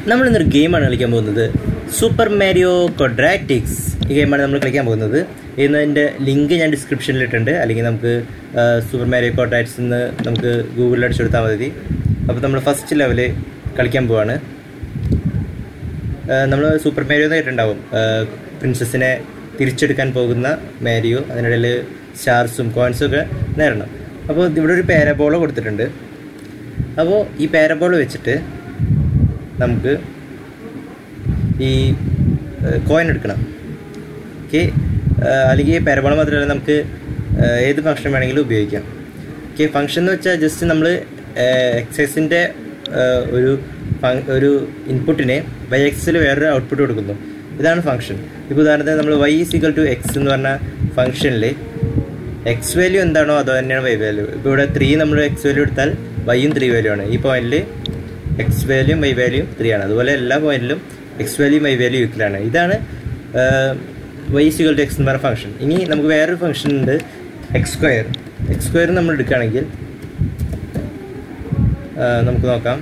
നമ്മൾ ഇന്നൊരു ഗെയിമാണ് കളിക്കാൻ പോകുന്നത് സൂപ്പർ മാരിയോ കൊഡ്രാറ്റിക്സ് ഈ ഗെയിമാണ് നമ്മൾ കളിക്കാൻ പോകുന്നത് ഇതിൻ്റെ ലിങ്ക് ഞാൻ ഡിസ്ക്രിപ്ഷനിൽ ഇട്ടിട്ടുണ്ട് അല്ലെങ്കിൽ നമുക്ക് സൂപ്പർ മാരിയോ കൊഡ്രാറ്റിക്സ് എന്ന് നമുക്ക് ഗൂഗിളിൽ അടിച്ചെടുത്താൽ മതി അപ്പോൾ നമ്മൾ ഫസ്റ്റ് ലെവല് കളിക്കാൻ പോവാണ് നമ്മൾ സൂപ്പർ മാരിയോ എന്ന് കേട്ടിട്ടുണ്ടാവും പ്രിൻസസിനെ തിരിച്ചെടുക്കാൻ പോകുന്ന മാരിയോ അതിനിടയിൽ സ്റ്റാർസും കോയിൻസും ഒക്കെ നേരണം അപ്പോൾ ഇവിടെ ഒരു പാരബോള കൊടുത്തിട്ടുണ്ട് അപ്പോൾ ഈ പാരബോള വെച്ചിട്ട് നമുക്ക് ഈ കോയിൻ എടുക്കണം ഓക്കെ അല്ലെങ്കിൽ പാരബോള മാത്രമല്ല നമുക്ക് ഏത് ഫംഗ്ഷൻ വേണമെങ്കിലും ഉപയോഗിക്കാം ഓക്കെ ഫംഗ്ഷൻ എന്ന് വെച്ചാൽ ജസ്റ്റ് നമ്മൾ എക്സൈസിൻ്റെ ഒരു ഒരു ഇൻപുട്ടിനെ വൈ എക്സിൽ വേറൊരു ഔട്ട്പുട്ട് കൊടുക്കുന്നു ഇതാണ് ഫംഗ്ഷൻ ഇപ്പോൾ ഉദാഹരണത്തിന് നമ്മൾ വൈ ഈസിക്കൽ ടു എക്സ് എന്ന് പറഞ്ഞ ഫംഗ്ഷനിൽ എക്സ് വാല്യൂ എന്താണോ അത് തന്നെയാണ് വൈ വാല്യൂ ഇപ്പോൾ ഇവിടെ ത്രീ നമ്മൾ എക്സ് വാല്യൂ എടുത്താൽ വൈയും ത്രീ വാല്യൂ ആണ് ഈ പോയിന്റിൽ എക്സ് വാല്യൂം വൈ വാല്യൂം ത്രീ ആണ് അതുപോലെ എല്ലാ പോയിന്റിലും എക്സ് വാല്യൂം വൈ വാല്യൂ ഈക്വലാണ് ഇതാണ് വൈ സികൾ ടു എക്സ് എന്ന് പറഞ്ഞ ഫംഗ്ഷൻ ഇനി നമുക്ക് വേറൊരു ഫംഗ്ഷൻ ഉണ്ട് എക്സ് സ്ക്വയർ എക്സ് സ്ക്വയർ നമ്മൾ എടുക്കുകയാണെങ്കിൽ നമുക്ക് നോക്കാം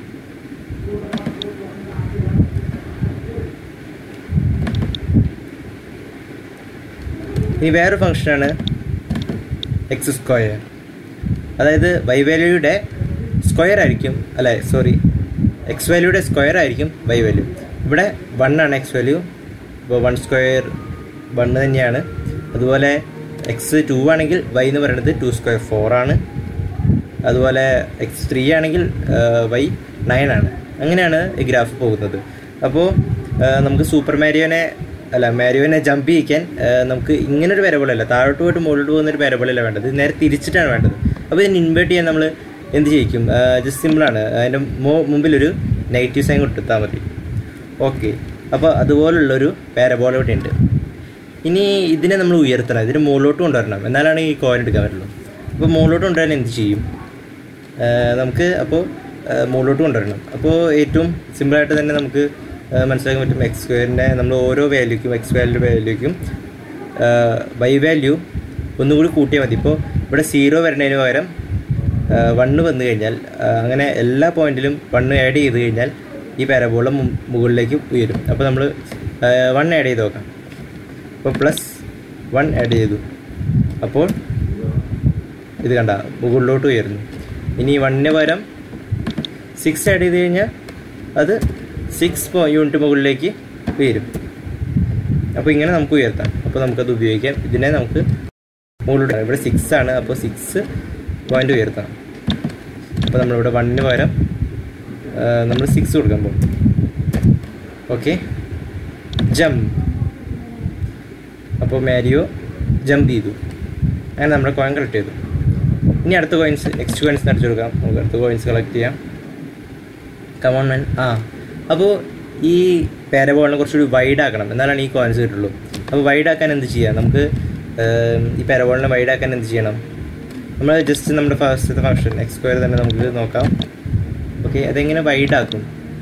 ഇനി വേറൊരു ഫംഗ്ഷനാണ് എക്സ് സ്ക്വയർ അതായത് വൈ വാല്യൂയുടെ സ്ക്വയർ ആയിരിക്കും അല്ലെ സോറി എക്സ് വാല്യൂയുടെ സ്ക്വയർ ആയിരിക്കും വൈ വാല്യൂ ഇവിടെ വൺ ആണ് എക്സ് വാല്യൂ ഇപ്പോൾ വൺ സ്ക്വയർ വൺ തന്നെയാണ് അതുപോലെ എക്സ് ടു ആണെങ്കിൽ വൈ എന്ന് പറയുന്നത് ടു സ്ക്വയർ ഫോർ ആണ് അതുപോലെ എക്സ് ത്രീ ആണെങ്കിൽ വൈ നയൻ ആണ് അങ്ങനെയാണ് ഈ ഗ്രാഫ് പോകുന്നത് അപ്പോൾ നമുക്ക് സൂപ്പർ മാരിയോനെ അല്ല മാരിയോനെ ജമ്പ് ചെയ്യിക്കാൻ നമുക്ക് ഇങ്ങനൊരു പാരബോളല്ല താഴോട്ട് പോയിട്ട് മുകളിലോട്ട് പോകുന്ന ഒരു പാരബോളല്ല വേണ്ടത് നേരെ തിരിച്ചിട്ടാണ് വേണ്ടത് അപ്പോൾ ഇതിന് ഇൻവേർട്ട് ചെയ്യാൻ നമ്മൾ എന്ത് ചെയ്യിക്കും ജസ്റ്റ് സിമ്പിളാണ് അതിൻ്റെ മോ മുമ്പിലൊരു നെഗറ്റീവ് സൈൻ കൊടുത്താൽ മതി ഓക്കെ അപ്പോൾ അതുപോലുള്ളൊരു പാരബോൾ ഇവിടെ ഉണ്ട് ഇനി ഇതിനെ നമ്മൾ ഉയർത്തണം ഇതിന് മുകളിലോട്ട് കൊണ്ടുവരണം എന്നാലാണ് ഈ കോയിൻ എടുക്കാൻ പറ്റുള്ളൂ അപ്പോൾ മുകളിലോട്ട് കൊണ്ടുവരാൻ എന്ത് ചെയ്യും നമുക്ക് അപ്പോൾ മുകളിലോട്ട് കൊണ്ടുവരണം അപ്പോൾ ഏറ്റവും സിമ്പിളായിട്ട് തന്നെ നമുക്ക് മനസ്സിലാക്കാൻ പറ്റും എക്സ് സ്ക്വയറിൻ്റെ നമ്മൾ ഓരോ വാല്യൂക്കും എക്സ് വാല്യൂ വാല്യൂക്കും വൈ വാല്യൂ ഒന്നുകൂടി കൂട്ടിയാൽ മതി ഇപ്പോൾ ഇവിടെ സീറോ വരുന്നതിന് പകരം വണ്ണ് വന്നു കഴിഞ്ഞാൽ അങ്ങനെ എല്ലാ പോയിന്റിലും വണ്ണ് ആഡ് ചെയ്ത് കഴിഞ്ഞാൽ ഈ പാരബോള മുകളിലേക്ക് ഉയരും അപ്പോൾ നമ്മൾ വൺ ആഡ് ചെയ്ത് നോക്കാം അപ്പോൾ പ്ലസ് വൺ ആഡ് ചെയ്തു അപ്പോൾ ഇത് കണ്ട മുകളിലോട്ട് ഉയരുന്നു ഇനി വണ്ണിന് പകരം സിക്സ് ആഡ് ചെയ്ത് കഴിഞ്ഞാൽ അത് സിക്സ് യൂണിറ്റ് മുകളിലേക്ക് ഉയരും അപ്പോൾ ഇങ്ങനെ നമുക്ക് ഉയർത്താം അപ്പോൾ നമുക്കത് ഉപയോഗിക്കാം ഇതിനെ നമുക്ക് മുകളിലോട്ട് ഇവിടെ സിക്സ് ആണ് അപ്പോൾ സിക്സ് പോയിന്റ് ഉയർത്താം അപ്പോൾ നമ്മളിവിടെ വണ്ണിന് പകരം നമ്മൾ സിക്സ് കൊടുക്കാൻ പോകും ഓക്കെ ജംപ് അപ്പോൾ മാരിയോ ജമ്പ് ചെയ്തു അങ്ങനെ നമ്മുടെ കോയിൻ കളക്ട് ചെയ്തു ഇനി അടുത്ത കോയിൻസ് നെക്സ്റ്റ് കോയിൻസ് അടിച്ചു കൊടുക്കാം നമുക്ക് അടുത്ത കോയിൻസ് കളക്ട് ചെയ്യാം കമോൺ മാൻ ആ അപ്പോൾ ഈ പാരബോളിനെ കുറച്ചുകൂടി വൈഡ് ആക്കണം എന്നാലാണ് ഈ കോയിൻസ് കിട്ടുള്ളൂ അപ്പോൾ വൈഡ് ആക്കാൻ എന്ത് ചെയ്യാം നമുക്ക് ഈ പാരബോളിനെ വൈഡ് ആക്കാൻ എന്ത് ചെയ്യണം നമ്മൾ ജസ്റ്റ് നമ്മുടെ ഫസ്റ്റത്തെ ഫംഗ്ഷൻ എക്സ് സ്ക്വയർ തന്നെ നമുക്ക് നോക്കാം ഓക്കെ അതെങ്ങനെ വൈഡ് ആക്കും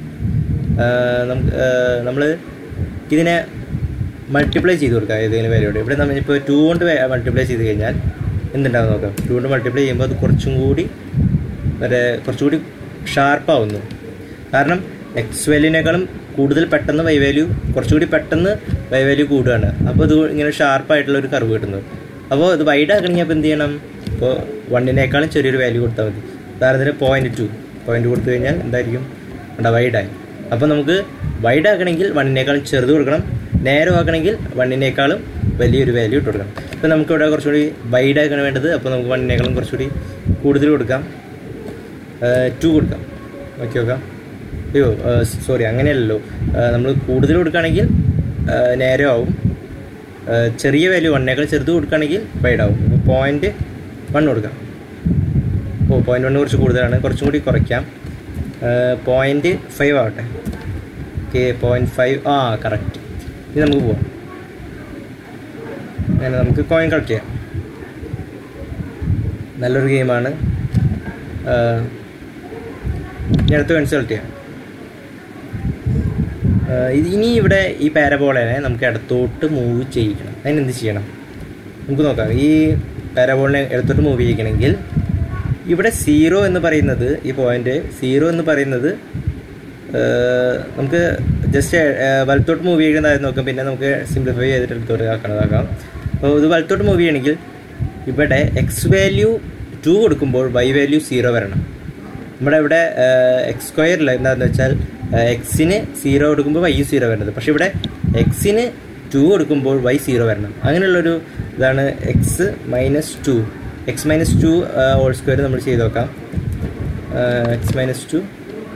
നമുക്ക് നമ്മൾ ഇതിനെ മൾട്ടിപ്ലൈ ചെയ്ത് കൊടുക്കാം ഏതെങ്കിലും വാല്യൂടെ ഇവിടെ നമ്മൾ ഇപ്പോൾ ടു കൊണ്ട് മൾട്ടിപ്ലൈ ചെയ്ത് കഴിഞ്ഞാൽ എന്തുണ്ടാവും നോക്കാം ടു കൊണ്ട് മൾട്ടിപ്ലൈ ചെയ്യുമ്പോൾ അത് കുറച്ചും കൂടി മറ്റേ കുറച്ചുകൂടി ഷാർപ്പാവുന്നു കാരണം എക്സ് വാല്യൂവിനേക്കാളും കൂടുതൽ പെട്ടെന്ന് വൈ വാല്യൂ കുറച്ചുകൂടി പെട്ടെന്ന് വൈ വാല്യൂ കൂടുകയാണ് അപ്പോൾ ഇത് ഇങ്ങനെ ഷാർപ്പായിട്ടുള്ള ഒരു കർവ് കിട്ടുന്നത് അപ്പോൾ ഇത് വൈഡ് ആക്കണമെങ്കിൽ അപ്പോൾ എന്ത് ചെയ്യണം ഇപ്പോൾ വണ്ണിനേക്കാളും ചെറിയൊരു വാല്യൂ കൊടുത്താൽ മതി ഉദാഹരണത്തിന് പോയിൻറ്റ് ടു പോയിൻറ്റ് കൊടുത്തു കഴിഞ്ഞാൽ എന്തായിരിക്കും ഉണ്ടാ വൈഡായി അപ്പോൾ നമുക്ക് വൈഡ് ആക്കണമെങ്കിൽ വണ്ണിനേക്കാളും ചെറുത് കൊടുക്കണം നേരെ ആക്കണമെങ്കിൽ വണ്ണിനേക്കാളും വലിയൊരു വാല്യൂ ഇട്ട് കൊടുക്കണം അപ്പോൾ നമുക്കിവിടെ കുറച്ചുകൂടി വൈഡ് ആക്കാണ് വേണ്ടത് അപ്പോൾ നമുക്ക് വണ്ണിനേക്കാളും കുറച്ചുകൂടി കൂടുതൽ കൊടുക്കാം ടു കൊടുക്കാം ഓക്കെ നോക്കാം അയ്യോ സോറി അങ്ങനെയല്ലല്ലോ നമ്മൾ കൂടുതൽ കൊടുക്കുകയാണെങ്കിൽ നേരെ ആവും ചെറിയ വാല്യൂ വണ്ണേക്കാൾ ചെറുത് കൊടുക്കുകയാണെങ്കിൽ വൈഡ് ആവും അപ്പോൾ പോയിൻറ്റ് വൺ കൊടുക്കാം ഓ പോയിൻറ്റ് വണ്ണ് കുറച്ച് കൂടുതലാണ് കുറച്ചും കൂടി കുറയ്ക്കാം പോയിൻറ്റ് ഫൈവ് ആവട്ടെ ഓക്കെ പോയിൻറ്റ് ഫൈവ് ആ കറക്റ്റ് ഇനി നമുക്ക് പോവാം അങ്ങനെ നമുക്ക് കോയിൻ കളക്ട് ചെയ്യാം നല്ലൊരു ഗെയിമാണ് ഇനി അടുത്ത കോയിൻസ് കളക്ട് ചെയ്യാം ഇനി ഇവിടെ ഈ പാരബോളനെ നമുക്ക് ഇടത്തോട്ട് മൂവ് ചെയ്യിക്കണം അതിനെന്ത് ചെയ്യണം നമുക്ക് നോക്കാം ഈ പാരബോളിനെ ഇടത്തോട്ട് മൂവ് ചെയ്യിക്കണമെങ്കിൽ ഇവിടെ സീറോ എന്ന് പറയുന്നത് ഈ പോയിന്റ് സീറോ എന്ന് പറയുന്നത് നമുക്ക് ജസ്റ്റ് വലത്തോട്ട് മൂവ് ചെയ്യുന്നതായിരുന്നു നോക്കാം പിന്നെ നമുക്ക് സിംപ്ലിഫൈ ചെയ്തിട്ട് എടുത്തോട്ട് ആക്കണതാക്കാം അപ്പോൾ ഇത് വലത്തോട്ട് മൂവ് ചെയ്യണമെങ്കിൽ ഇവിടെ എക്സ് വാല്യൂ ടു കൊടുക്കുമ്പോൾ വൈ വാല്യൂ സീറോ വരണം നമ്മുടെ ഇവിടെ എക്സ് സ്ക്വയറിൽ എന്താണെന്ന് വെച്ചാൽ എക്സിന് സീറോ കൊടുക്കുമ്പോൾ വൈ സീറോ വരണത് പക്ഷേ ഇവിടെ എക്സിന് ടു കൊടുക്കുമ്പോൾ വൈ സീറോ വരണം അങ്ങനെയുള്ളൊരു ഇതാണ് X minus two X minus two whole square നമ്മൾ ചെയ്ത് നോക്കാം X minus two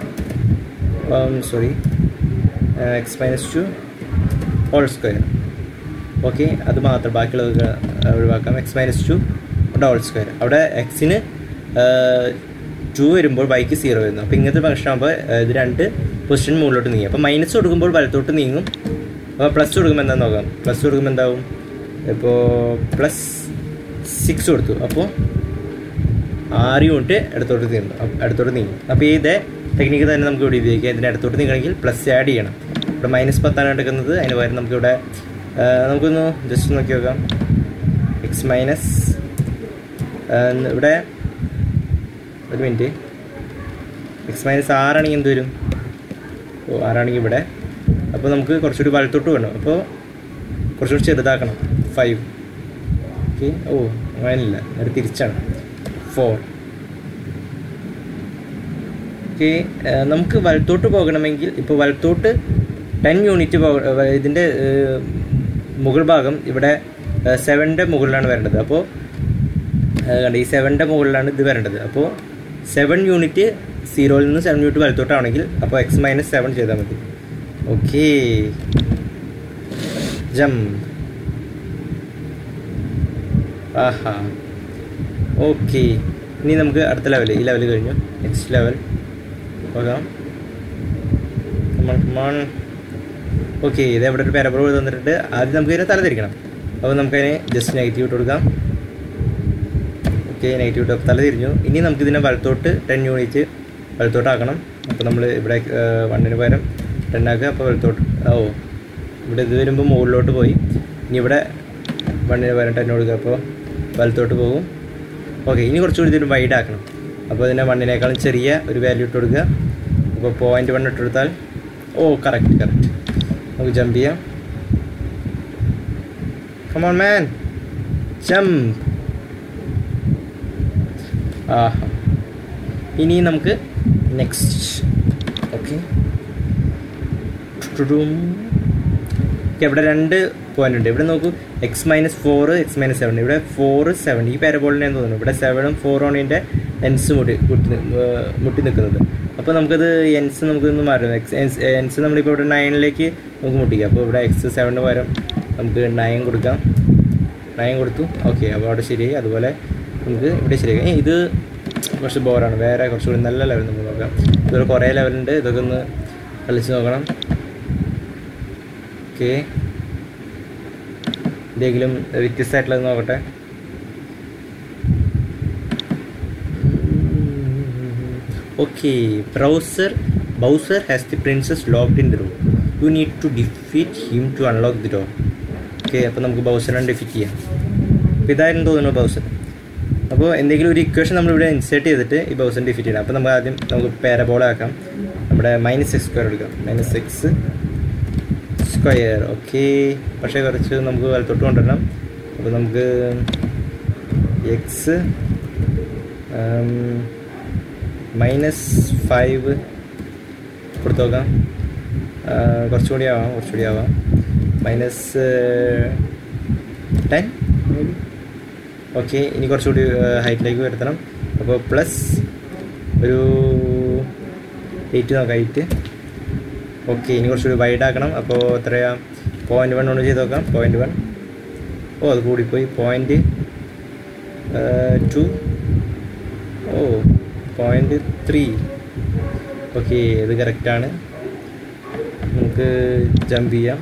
sorry X minus two whole square okay അത് മാത്രം ബാക്കിയുള്ളത് ഒഴിവാക്കാം X minus two whole square അവിടെ എക്സിന് ടു വരുമ്പോൾ വൈക്ക് സീറോ വരുന്നു അപ്പോൾ ഇങ്ങനത്തെ ഫംഗ്ഷൻ ആകുമ്പോൾ ഇത് രണ്ട് പൊസിഷൻ മുകളിലോട്ട് നീങ്ങും അപ്പോൾ മൈനസ് കൊടുക്കുമ്പോൾ വലത്തോട്ട് നീങ്ങും അപ്പോൾ പ്ലസ് കൊടുക്കുമ്പോൾ എന്താ നോക്കാം പ്ലസ് കൊടുക്കുമ്പോൾ എന്താവും ഇപ്പോൾ പ്ലസ് സിക്സ് കൊടുത്തു അപ്പോൾ ആറ് യൂണിറ്റ് അടുത്തോട്ട് നീങ്ങും അടുത്തോട്ട് നീങ്ങും അപ്പോൾ ഈ ഇതേ ടെക്നിക്ക് തന്നെ നമുക്ക് ഇവിടെ ഉപയോഗിക്കാം ഇതിൻ്റെ അടുത്തോട്ട് നീങ്ങണമെങ്കിൽ പ്ലസ് ആഡ് ചെയ്യണം ഇവിടെ മൈനസ് പത്താണ് എടുക്കുന്നത് അതിന് പകരം നമുക്കിവിടെ നമുക്കൊന്ന് ജസ്റ്റ് നോക്കി നോക്കാം എക്സ് മൈനസ് ഇവിടെ ഒരു മിനിറ്റ് എക്സ് മൈനസ് ആറാണെങ്കിൽ എന്ത് വരും ഓ ആറാണെങ്കിൽ ഇവിടെ അപ്പോൾ നമുക്ക് കുറച്ചുകൂടി വലത്തോട്ട് വേണം അപ്പോൾ കുറച്ചുകൂടി ചെറുതാക്കണം ഫൈവ് ഓക്കെ ഓ അങ്ങനെയില്ല അത് തിരിച്ചാണ് ഫോർ ഓക്കെ നമുക്ക് വലത്തോട്ട് പോകണമെങ്കിൽ ഇപ്പോൾ വലത്തോട്ട് ടെൻ യൂണിറ്റ് പോ ഇതിൻ്റെ മുകൾ ഭാഗം ഇവിടെ സെവൻ്റെ മുകളിലാണ് വരേണ്ടത് അപ്പോൾ കണ്ട ഈ സെവൻ്റെ മുകളിലാണ് ഇത് വരേണ്ടത് അപ്പോൾ സെവൻ യൂണിറ്റ് സീറോയിൽ നിന്ന് സെവൻ യൂണിറ്റ് വലത്തോട്ടാണെങ്കിൽ അപ്പോൾ എക്സ് മൈനസ് സെവൻ ചെയ്താൽ മതി ഓക്കേ ജം ആഹാ ഓക്കെ ഇനി നമുക്ക് അടുത്ത ലെവൽ ഈ ലെവൽ കഴിഞ്ഞു നെക്സ്റ്റ് ലെവൽ നോക്കാം ഓക്കെ ഇത് എവിടെ ഒരു പാരബോൾ തന്നിട്ടുണ്ട് ആദ്യം നമുക്ക് ഇതിനെ തലതിരിക്കണം അപ്പോൾ നമുക്കതിന് ജസ്റ്റ് നെഗറ്റീവ് ഇട്ട് കൊടുക്കാം ഓക്കെ നെഗറ്റീവ് ഇട്ട് തല തിരിഞ്ഞു ഇനി നമുക്ക് ഇതിനെ വലത്തോട്ട് ടെൻ യൂണിറ്റ് വലത്തോട്ടാക്കണം അപ്പോൾ നമ്മൾ ഇവിടെ വണ്ണിന് പകരം ടെൻ ആക്കുക അപ്പോൾ വലത്തോട്ട് ഓ ഇവിടെ ഇത് വരുമ്പോൾ മുകളിലോട്ട് പോയി ഇനി ഇവിടെ വണ്ണിന് പകരം ടെൻ കൊടുക്കുക അപ്പോൾ വലത്തോട്ട് പോകും ഓക്കെ ഇനി കുറച്ചുകൂടി ഇതിന് വൈഡ് ആക്കണം അപ്പോൾ ഇതിനെ വണ്ണിനേക്കാളും ചെറിയ ഒരു വാല്യൂ ഇട്ട് കൊടുക്കുക അപ്പോൾ പോയിൻ്റ് വൺ ഇട്ട് കൊടുത്താൽ ഓ കറക്റ്റ് കറക്റ്റ് നമുക്ക് ജമ്പ് ചെയ്യാം കമോൺ മാൻ ജമ്പ് ആഹാ ഇനി നമുക്ക് നെക്സ്റ്റ് ഓക്കെ ഇവിടെ രണ്ട് പോയിന്റ് ഉണ്ട് ഇവിടെ നോക്കൂ X minus four X minus seven ഇവിടെ ഫോർ സെവൻ ഈ പാരബോളിനെ തോന്നുന്നു ഇവിടെ സെവനും ഫോറും ഇതിൻ്റെ എൻസ് മുട്ടി മുട്ടി മുട്ടി നിൽക്കുന്നത് അപ്പോൾ നമുക്കത് എൻസ് നമുക്കൊന്ന് മാറും എക്സ് എൻസ് എൻസ് നമ്മളിപ്പോൾ ഇവിടെ നയനിലേക്ക് നമുക്ക് മുട്ടിക്കാം അപ്പോൾ ഇവിടെ എക്സ് സെവന് പകരം നമുക്ക് നയൻ കൊടുക്കാം നയൻ കൊടുത്തു ഓക്കെ അപ്പോൾ അവിടെ ശരിയായി അതുപോലെ നമുക്ക് ഇവിടെ ശരിയായി ഇത് കുറച്ച് ബോറാണ് വേറെ കുറച്ചുകൂടി നല്ല ലെവൽ നമുക്ക് നോക്കാം ഇതൊരു കുറേ ലെവലുണ്ട് ഇതൊക്കെ ഒന്ന് കളിച്ച് നോക്കണം ഓക്കെ എന്തെങ്കിലും വ്യത്യസ്തമായിട്ടുള്ളത് നോക്കട്ടെ okay browser Bowser has the princess locked in the room you need to defeat him to unlock the door okay അപ്പോൾ നമുക്ക് ബൗസറിനെ ഡിഫീറ്റ് ചെയ്യാം അപ്പോൾ ഇതായിരുന്നു തോന്നുന്നു ബൗസർ അപ്പോൾ എന്തെങ്കിലും ഒരു ഇക്വേഷൻ നമ്മളിവിടെ ഇൻസേർട്ട് ചെയ്തിട്ട് ഈ ബൗസറിനെ ഡിഫീറ്റ് ചെയ്യണം അപ്പോൾ നമുക്ക് ആദ്യം നമുക്ക് പാരബോള ആക്കാം നമ്മുടെ മൈനസ് എക്സ് സ്ക്വയർ എടുക്കാം മൈനസ് എക്സ് സ്ക്വയർ ഓക്കെ പക്ഷേ കുറച്ച് നമുക്ക് വലത്തോട്ട് കൊണ്ടുവരണം അപ്പോൾ നമുക്ക് എക്സ് മൈനസ് ഫൈവ് കൊടുത്തു നോക്കാം കുറച്ചുകൂടി ആവാം കുറച്ചുകൂടി ആവാം മൈനസ് ടെൻ ഓക്കെ ഇനി കുറച്ചുകൂടി ഹൈറ്റിലേക്ക് വരുത്തണം അപ്പോൾ പ്ലസ് ഒരു എയ്റ്റ് നോക്കാം എയ്റ്റ് ഓക്കെ ഇനി കുറച്ചുകൂടി വൈഡ് ആക്കണം അപ്പോൾ എത്രയാ പോയിൻ്റ് വൺ കൊണ്ട് ചെയ്ത് നോക്കാം പോയിൻ്റ് വൺ ഓ അത് കൂടിപ്പോയി പോയിൻ്റ് ടു ഓ പോയിൻ്റ് ത്രീ ഓക്കെ ഇത് കറക്റ്റാണ് നമുക്ക് ജമ്പ് ചെയ്യാം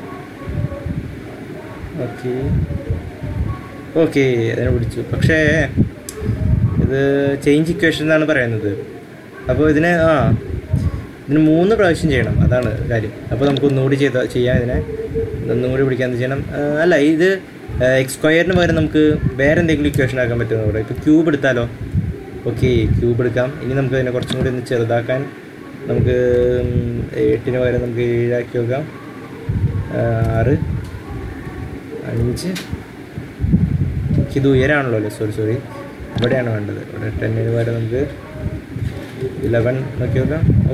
ഓക്കെ ഓക്കെ അതിനെ പിടിച്ചു പക്ഷേ ഇത് ചേഞ്ച് ഇക്വേഷൻ എന്നാണ് പറയുന്നത് അപ്പോൾ ഇതിന് ആ ഇതിന് മൂന്ന് പ്രാവശ്യം ചെയ്യണം അതാണ് കാര്യം അപ്പോൾ നമുക്ക് ഒന്നുകൂടി ചെയ്ത ചെയ്യാം ഇതിനെ ഒന്നും കൂടി പിടിക്കാൻ ചെയ്യണം അല്ല ഇത് എക്സ് സ്ക്വയറിന് പകരം നമുക്ക് വേറെ എന്തെങ്കിലും ഇക്വേഷൻ ആക്കാൻ പറ്റുമെന്ന് പറയാം ഇപ്പോൾ ക്യൂബ് എടുത്താലോ ഓക്കെ ക്യൂബ് എടുക്കാം ഇനി നമുക്ക് അതിനെ കുറച്ചും കൂടി ഒന്ന് ചെറുതാക്കാൻ നമുക്ക് ഉം, എട്ടിന് പകരം നമുക്ക് ഏഴാക്കി നോക്കാം ആ, ആറ് അഞ്ച് ഇത് ഉയരാണല്ലോ അല്ലേ സോറി സോറി ഇവിടെയാണ് വേണ്ടത് ഇവിടെ ടെന്നിന് പകരം നമുക്ക് ഇലവൻ നോക്കി നോക്കാം ഓ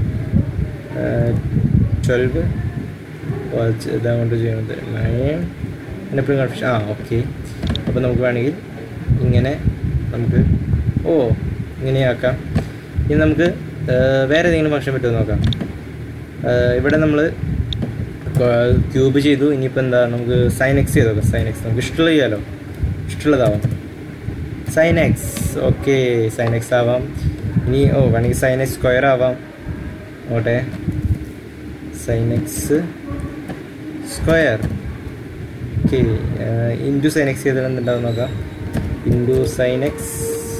ട്വൽവ് ഇതങ്ങോട്ട് ചെയ്യുന്നത് നയൻ എപ്പോഴും കൺഫ്യൂഷൻ ആ ഓക്കെ അപ്പോൾ നമുക്ക് വേണമെങ്കിൽ ഇങ്ങനെ നമുക്ക് ഓ ഇങ്ങനെയാക്കാം ഇനി നമുക്ക് ആ, വേറെ ഏതെങ്കിലും ഫംഗ്ഷൻ പറ്റുമോ നോക്കാം ആ, ഇവിടെ നമ്മൾ ക്യൂബ് ചെയ്തു ഇനിയിപ്പോൾ എന്താ നമുക്ക് സൈൻ എക്സ് ചെയ്ത് നോക്കാം സൈൻ എക്സ് നമുക്ക് ഇഷ്ടമുള്ള ചെയ്യാലോ ഇഷ്ടമുള്ളതാവാം sine X okay sine X ആവാം ഇനി ഓ വേണമെങ്കിൽ സൈൻ എക്സ് സ്ക്വയർ ആവാം ഓട്ടെ sine X square okay into sine X ചെയ്താൽ എന്തുണ്ടാവും നോക്കാം into sine X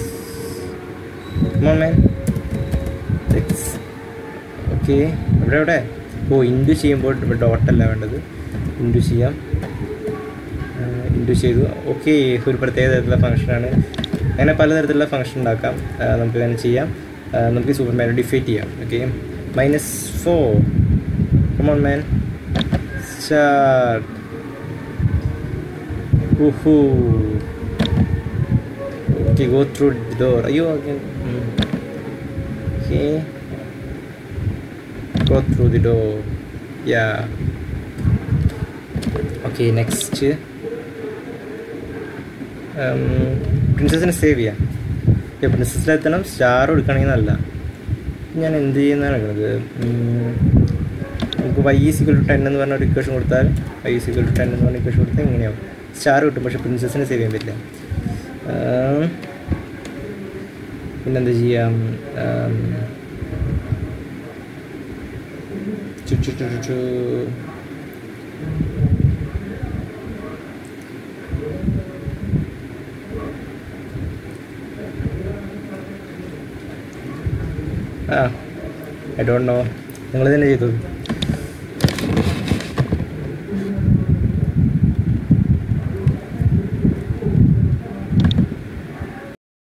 man X okay ഇവിടെ എവിടെ ഓ ഇൻറ്റു ചെയ്യുമ്പോൾ ഇവിടെ ഡോട്ടല്ല വേണ്ടത് ഇൻറ്റു ചെയ്യാം ഇൻറ്റു ചെയ്തു ഓക്കെ ഒരു പ്രത്യേക തരത്തിലുള്ള ഫംഗ്ഷനാണ് അങ്ങനെ പലതരത്തിലുള്ള ഫംഗ്ഷൻ ഉണ്ടാക്കാം ആ, നമുക്ക് അങ്ങനെ ചെയ്യാം ആ, നമുക്ക് സൂപ്പർ മാനെ ഡിഫീറ്റ് ചെയ്യാം okay minus four come on man start ഊഹൂ ഓക്കെ ഗോ ത്രൂ ഡോർ അയ്യോ okay go through the door yeah okay next പ്രിൻസസിനെ സേവ് ചെയ്യാം പ്രിൻസസിലെത്തണം സ്റ്റാർ കൊടുക്കണമെങ്കിൽ നല്ല ഞാൻ എന്ത് ചെയ്യുന്നതാണ് കിടക്കുന്നത് നമുക്ക് വൈ സിക്വൽ ടു ടെൻ എന്ന് പറഞ്ഞ ഒരു ഇക്വേഷൻ കൊടുത്താൽ വൈ സിക്വൽ ടു ടെൻ എന്ന് പറഞ്ഞ ഇക്വേഷൻ കൊടുത്താൽ ഇങ്ങനെയാവും സ്റ്റാർ കിട്ടും പക്ഷെ പ്രിൻസസിനെ സേവ് ചെയ്യാൻ പറ്റില്ല ഉം, പിന്നെന്താ ചെയ്യാം ഉം, ചു ചു ചു ചു ചു. ആ ഐ ഡോണ്ട് നോ നിങ്ങൾ തന്നെ ചെയ്തു